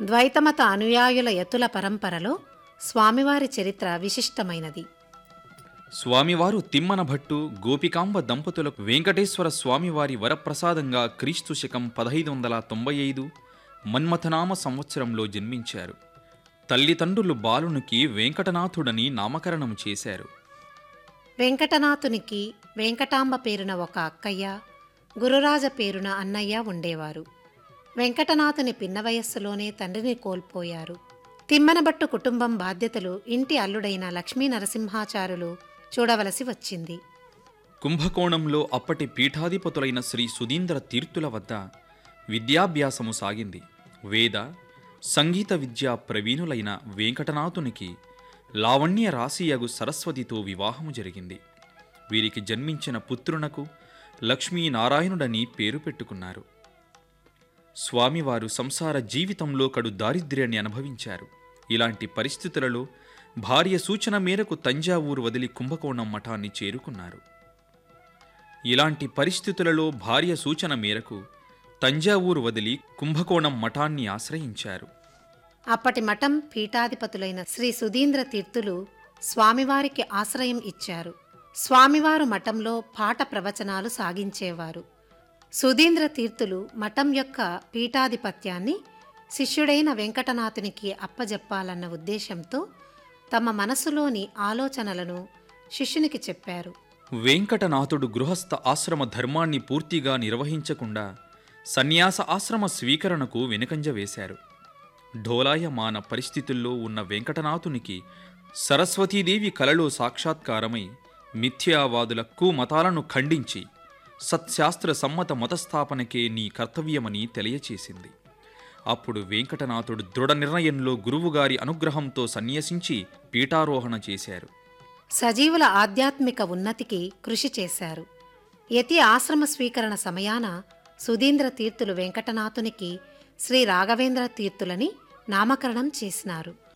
ద్వైతమత అనుయాయుల యతుల పరంపరలో స్వామివారి చరిత్ర విశిష్టమైనది స్వామివారు తిమ్మన భట్టు గోపికాంబ దంపతులకు వెంకటేశ్వర స్వామివారి వరప్రసాదంగా క్రీస్తు శకం పదహైదు వందల తొంభై ఐదు మన్మథనామ సంవత్సరంలో జన్మించారు తల్లిదండ్రులు బాలునికి వెంకటనాథుడని నామకరణం చేశారు వెంకటనాథునికి వెంకటాంబ పేరున ఒక అక్కయ్య గురురాజ పేరున అన్నయ్య ఉండేవారు వెంకటనాథుని పిన్న వయస్సులోనే తండ్రిని కోల్పోయారు తిమ్మనబట్టు కుటుంబం బాధ్యతలు ఇంటి అల్లుడైన లక్ష్మీ నరసింహాచారులు చూడవలసి వచ్చింది కుంభకోణంలో అప్పటి పీఠాధిపతులైన శ్రీ సుధీంద్ర తీర్థుల వద్ద విద్యాభ్యాసము సాగింది వేద సంగీత విద్యా ప్రవీణులైన వెంకటనాథునికి లావణ్య రాశియగు సరస్వతితో వివాహము జరిగింది వీరికి జన్మించిన పుత్రునకు లక్ష్మీనారాయణుడని పేరు పెట్టుకున్నారు స్వామివారు సంసార జీవితంలో కడు దారిద్ర్యాన్ని అనుభవించారు ఇలాంటి పరిస్థితులలో భార్య సూచన మేరకు తంజావూరు వదిలి కుంభకోణం మఠాన్ని చేరుకున్నారు ఇలాంటి పరిస్థితులలో భార్య సూచన మేరకు తంజావూరు వదిలి కుంభకోణం మఠాన్ని ఆశ్రయించారు అప్పటి మఠం పీఠాధిపతులైన శ్రీ సుధీంద్ర తీర్థులు స్వామివారికి ఆశ్రయం ఇచ్చారు స్వామివారు మఠంలో పాఠ ప్రవచనాలు సాగించేవారు సుధీంద్ర తీర్థులు మఠం యొక్క పీఠాధిపత్యాన్ని శిష్యుడైన వెంకటనాథునికి అప్పజెప్పాలన్న ఉద్దేశంతో తమ మనసులోని ఆలోచనలను శిష్యునికి చెప్పారు వెంకటనాథుడు గృహస్థ ఆశ్రమ ధర్మాన్ని పూర్తిగా నిర్వహించకుండా సన్యాస ఆశ్రమ స్వీకరణకు వెనుకంజ వేశారు ఢోలాయమాన పరిస్థితుల్లో ఉన్న వెంకటనాథునికి సరస్వతీదేవి కలలో సాక్షాత్కారమై మిథ్యావాదులకు మతాలను ఖండించి సత్శాస్త్ర సమ్మత మతస్థాపనకే నీ కర్తవ్యమని తెలియచేసింది అప్పుడు వెంకటనాథుడు దృఢ నిర్ణయంలో గురువుగారి అనుగ్రహంతో సన్యసించి పీఠారోహణ చేశారు సజీవుల ఆధ్యాత్మిక ఉన్నతికి కృషి చేశారు యతి ఆశ్రమ స్వీకరణ సమయాన సుధీంద్ర తీర్థులు వెంకటనాథునికి శ్రీ రాఘవేంద్ర తీర్థులని నామకరణం చేసినారు